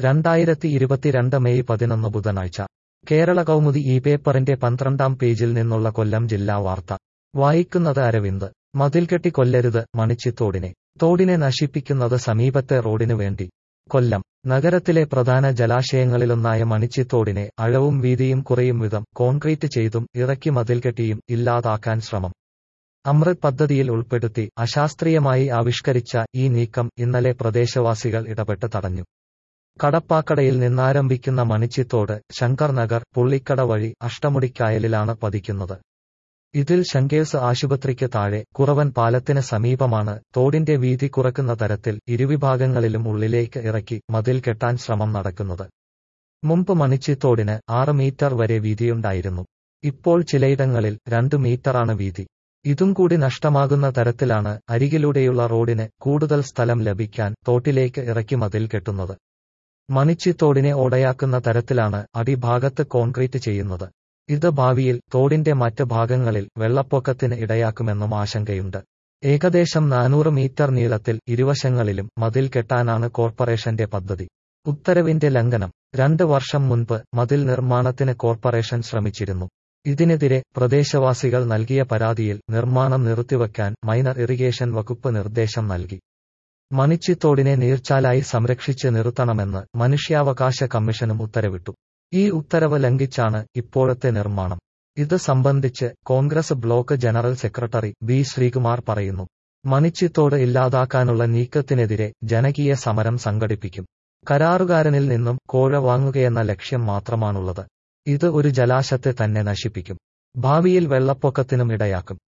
രണ്ടായിരത്തി ഇരുപത്തിരണ്ട് മെയ് പതിനൊന്ന് ബുധനാഴ്ച കേരള കൗമുദി ഈ പേപ്പറിന്റെ പന്ത്രണ്ടാം പേജിൽ നിന്നുള്ള കൊല്ലം ജില്ലാ വാർത്ത വായിക്കുന്നത് അരവിന്ദ് മതിൽകെട്ടി കൊല്ലരുത് മണിച്ചിത്തോടിനെ തോടിനെ നശിപ്പിക്കുന്നത് സമീപത്തെ റോഡിനു വേണ്ടി കൊല്ലം നഗരത്തിലെ പ്രധാന ജലാശയങ്ങളിലൊന്നായ മണിച്ചിത്തോടിനെ അഴവും വീതിയും കുറയും വിധം കോൺക്രീറ്റ് ചെയ്തും ഇറക്കി മതിൽകെട്ടിയും ഇല്ലാതാക്കാൻ ശ്രമം അമൃത് പദ്ധതിയിൽ ഉൾപ്പെടുത്തി അശാസ്ത്രീയമായി ആവിഷ്കരിച്ച ഈ നീക്കം ഇന്നലെ പ്രദേശവാസികൾ ഇടപെട്ട് തടഞ്ഞു കടപ്പാക്കടയിൽ നിന്നാരംഭിക്കുന്ന മണിച്ചിത്തോട് ശങ്കർ നഗർ പുള്ളിക്കട വഴി അഷ്ടമുടിക്കായലിലാണ് പതിക്കുന്നത് ഇതിൽ ശങ്കേഴ്സ് ആശുപത്രിക്ക് താഴെ കുറവൻ പാലത്തിന് സമീപമാണ് തോടിന്റെ വീതി കുറക്കുന്ന തരത്തിൽ ഇരുവിഭാഗങ്ങളിലും ഉള്ളിലേക്ക് ഇറക്കി മതിൽ കെട്ടാൻ ശ്രമം നടക്കുന്നത് മുമ്പ് മണിച്ചിത്തോടിന് ആറ് മീറ്റർ വരെ വീതിയുണ്ടായിരുന്നു ഇപ്പോൾ ചിലയിടങ്ങളിൽ രണ്ടു മീറ്ററാണ് വീതി ഇതും കൂടി നഷ്ടമാകുന്ന തരത്തിലാണ് അരികിലൂടെയുള്ള റോഡിന് കൂടുതൽ സ്ഥലം ലഭിക്കാൻ തോട്ടിലേക്ക് ഇറക്കി മതിൽ കെട്ടുന്നത് മണിച്ചിത്തോടിനെ ഓടയാക്കുന്ന തരത്തിലാണ് അടിഭാഗത്ത് കോൺക്രീറ്റ് ചെയ്യുന്നത് ഇത് ഭാവിയിൽ തോടിന്റെ മറ്റ് ഭാഗങ്ങളിൽ വെള്ളപ്പൊക്കത്തിന് ഇടയാക്കുമെന്നും ആശങ്കയുണ്ട് ഏകദേശം നാനൂറ് മീറ്റർ നീളത്തിൽ ഇരുവശങ്ങളിലും മതിൽ കെട്ടാനാണ് കോർപ്പറേഷന്റെ പദ്ധതി ഉത്തരവിന്റെ ലംഘനം രണ്ട് വർഷം മുൻപ് മതിൽ നിർമ്മാണത്തിന് കോർപ്പറേഷൻ ശ്രമിച്ചിരുന്നു ഇതിനെതിരെ പ്രദേശവാസികൾ നൽകിയ പരാതിയിൽ നിർമ്മാണം നിർത്തിവെക്കാൻ മൈനർ ഇറിഗേഷൻ വകുപ്പ് നിർദ്ദേശം നൽകി മണിച്ചിത്തോടിനെ നീർച്ചാലായി സംരക്ഷിച്ച് നിർത്തണമെന്ന് മനുഷ്യാവകാശ കമ്മീഷനും ഉത്തരവിട്ടു ഈ ഉത്തരവ് ലംഘിച്ചാണ് ഇപ്പോഴത്തെ നിർമ്മാണം ഇത് സംബന്ധിച്ച് Congress block general secretary B Sreekumar പറയുന്നു മണിച്ചിത്തോട് ഇല്ലാതാക്കാനുള്ള നീക്കത്തിനെതിരെ ജനകീയ സമരം സംഘടിപ്പിക്കും കരാറുകാരനിൽ നിന്നും കോഴ വാങ്ങുകയെന്ന ലക്ഷ്യം മാത്രമാണുള്ളത് ഇത് ഒരു ജലാശത്തെ തന്നെ നശിപ്പിക്കും ഭാവിയിൽ വെള്ളപ്പൊക്കത്തിനും ഇടയാക്കും